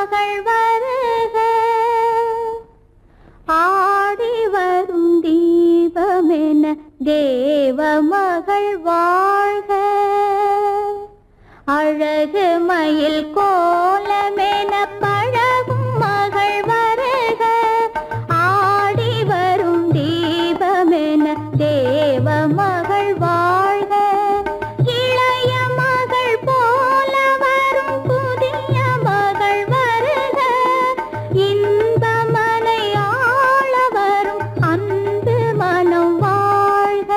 மகள் வருக ஆடி வரும் தீபமென தேவ மகள் வாழ்க அழகு மயில் கோலமென பழகும் மகள் வருக ஆடி வரும் தீபமென தேவ மகள் வாழ்க இளைய மகள் போல வரும் புதிய மகள் வருக இன்பமனை ஆள வரும் அன்பு மனம் வாழ்க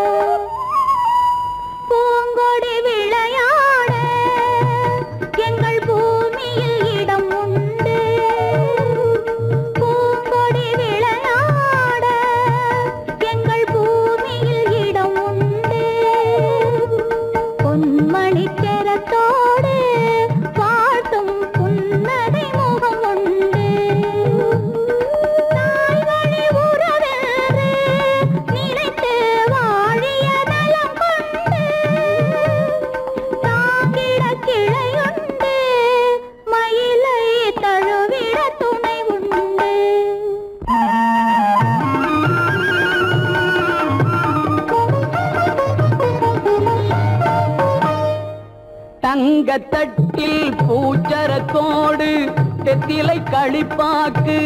பூங்கொடி விளையாட எங்கள் பூமியில் இடம் உண்டு பூங்கொடி விளையாட எங்கள் பூமியில் இடம் உண்டு பொன்மணி கரத்தோடு பாட்டும் புன்னகை முகம் உண்டு தாய் வழி உறவென்று நினைத்து வாழிய நலம் கொண்டு தாங்கிட கிளையுண்டு மயிலை தழுவிட துணை உண்டு தங்க தட்டில் பூச்சரத்தோடு தெத்திலை களிப்பாக்கு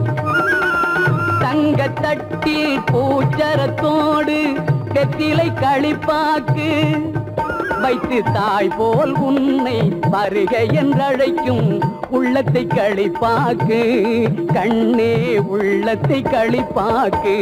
தங்க தட்டில் பூச்சரத்தோடு தெத்திலை களிப்பாக்கு வைத்து தாய் போல் உன்னை வருக என்றழைக்கும் உள்ளத்தை களிப்பாக்கு கண்ணே உள்ளத்தை களிப்பாக்கு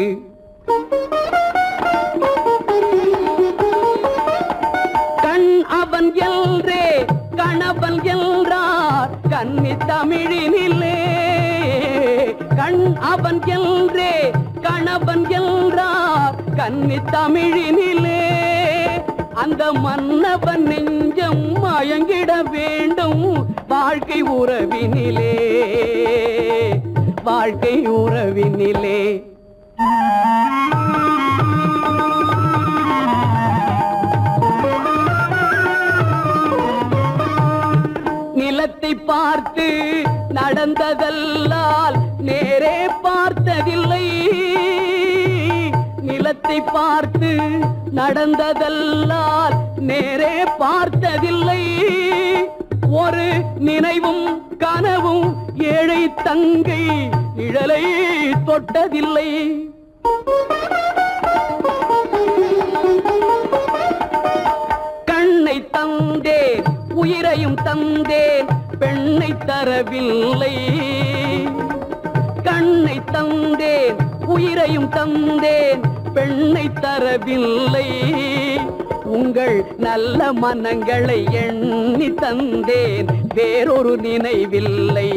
கண் அவன் எல்றே கணவன் என்றார் கன்னி தமிழினிலே கண் அவன் எல்றே கணவன் என்றார் கன்னி தமிழினிலே அந்த மன்னவன் நெஞ்சம் மயங்கிட வேண்டும் வாழ்க்கை உறவினிலே வாழ்க்கை உறவினிலே நிலத்தை பார்த்து நடந்ததல்லால் நேரே பார்த்ததில்லை நிலத்தை பார்த்து நடந்ததல்லால் நேரே பார்த்ததில்லை ஒரு நினைவும் கனவும் ஏழை தங்கை நிழலை தொட்டதில்லை கண்ணை தந்தேன் உயிரையும் தந்தேன் பெண்ணை தரவில்லை கண்ணை தந்தேன் உயிரையும் தந்தேன் பெண்ணை தரவில்லை உங்கள் நல்ல மனங்களை எண்ணி தந்தேன் வேறொரு நினைவில்லை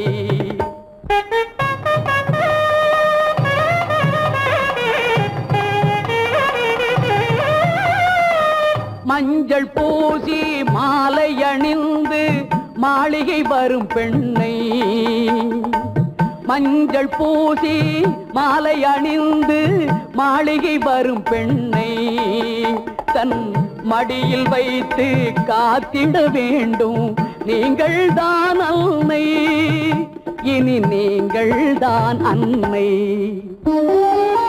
மஞ்சள் பூசி மாலை அணிந்து மாளிகை வரும் பெண்ணை மஞ்சள் பூசி மாலை அணிந்து மாளிகை வரும் பெண்ணை தன் மடியில் வைத்து காத்திட வேண்டும் நீங்கள் தான் அன்னை இனி நீங்கள் தான் அன்னை